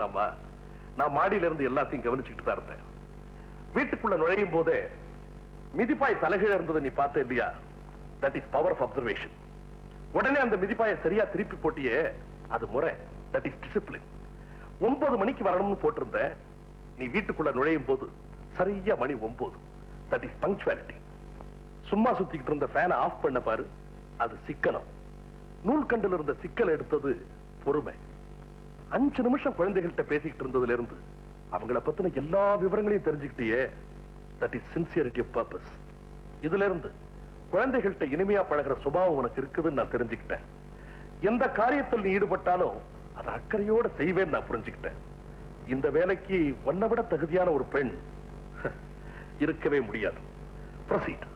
வேணாமா நான் மாடியில இருந்து எல்லாத்தையும் கவனிச்சுக்கிட்டு தான் இருந்தேன் வீட்டுக்குள்ள நுழையும் போதே மிதிப்பாய் தலைகீழ இருந்ததை நீ பார்த்த இல்லையா that is power of observation உடனே அந்த மிதிப்பாயை சரியா திருப்பி போட்டியே அது முறை தட் இஸ் டிசிப்ளின் ஒன்பது மணிக்கு வரணும்னு போட்டிருந்த நீ வீட்டுக்குள்ள நுழையும் போது சரியா மணி ஒன்பது தட் இஸ் பங்க்சுவாலிட்டி சும்மா சுத்திக்கிட்டு இருந்த ஃபேனை ஆஃப் பண்ண பாரு அது சிக்கனம் நூல்கண்டில் இருந்த சிக்கல் எடுத்தது பொறுமை அஞ்சு நிமிஷம் குழந்தைகள்கிட்ட பேசிக்கிட்டு இருந்ததுல இருந்து அவங்கள பத்தின எல்லா விவரங்களையும் தெரிஞ்சுக்கிட்டியே that is sincerity of purpose இதுல இருந்து குழந்தைகள்கிட்ட இனிமையா பழகுற சுபாவம் உனக்கு இருக்குதுன்னு நான் தெரிஞ்சுக்கிட்டேன் எந்த காரியத்தில் நீ ஈடுபட்டாலும் அதை அக்கறையோட செய்வேன்னு நான் புரிஞ்சுக்கிட்டேன் இந்த வேலைக்கு உன்னை விட தகுதியான ஒரு பெண் இருக்கவே முடியாது ப்ரொசீட்